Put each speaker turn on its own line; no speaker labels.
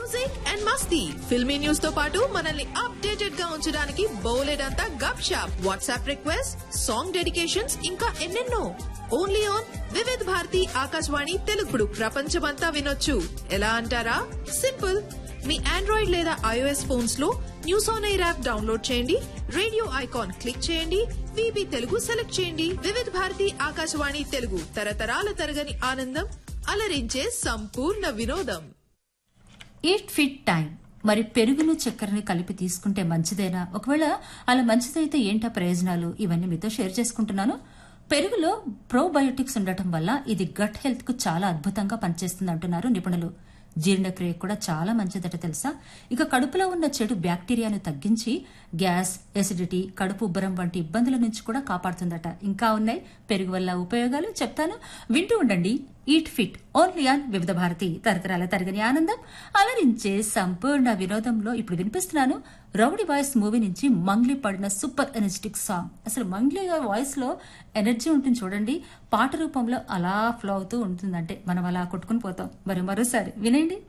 music and మస్తీ filmy news తో పాటు మనల్ని అప్డేటెడ్ గా ఉంచడానికి బౌలెడంతా గప్ షాప్ వాట్సాప్ రిక్వెస్ట్ సాంగ్ డెడికేషన్స్ ఇంకా ఎన్నెన్నో ఓన్లీ ఆన్ వివిధ్ భారతి ఆకాశవాణి తెలుగుడు ప్రపంచమంతా వినొచ్చు ఎలా అంటారా సింపుల్ మీ ఆండ్రాయిడ్ లేదా ఐఓఎస్ ఫోన్స్ లో news on AIR app download చేయండి రేడియో ఐకాన్ క్లిక్ చేయండి విబి తెలుగు సెలెక్ట్ చేయండి వివిధ భారతి ఆకాశవాణి తెలుగు తరతరాల తరగని ఆనందం అలరించే సంపూర్ణ వినోదం
ఈట్ ఫిట్ టైం మరి పెరుగును చక్కెరని కలిపి తీసుకుంటే మంచిదేనా ఒకవేళ అలా మంచిదైతే ఏంటా ప్రయోజనాలు ఇవన్నీ మీతో షేర్ చేసుకుంటున్నాను పెరుగులో ప్రోబయోటిక్స్ ఉండటం వల్ల ఇది గట్ హెల్త్ కు చాలా అద్భుతంగా పనిచేస్తుంది అంటున్నారు నిపుణులు జీర్ణక్రియ కూడా చాలా మంచిదట తెలుసా ఇక కడుపులో ఉన్న చెడు బ్యాక్టీరియాను తగ్గించి గ్యాస్ ఎసిడిటీ కడుపు ఉబ్బరం వంటి ఇబ్బందుల నుంచి కూడా కాపాడుతుందట ఇంకా ఉన్నాయి పెరుగు వల్ల ఉపయోగాలు చెప్తాను వింటూ ఉండండి ఈట్ ఫిట్ ఓన్లీ ఆన్ వివిధ భారతి తరతరాల తరగని ఆనందం అలరించే సంపూర్ణ వినోదంలో ఇప్పుడు వినిపిస్తున్నాను రౌడీ వాయిస్ మూవీ నుంచి మంగ్లీ పడిన సూపర్ ఎనర్జెటిక్ సాంగ్ అసలు మంగ్లీ వాయిస్ లో ఎనర్జీ ఉంటుంది చూడండి పాట రూపంలో అలా ఫ్లో అవుతూ ఉంటుందంటే మనం అలా కొట్టుకుని పోతాం మరి మరోసారి వినండి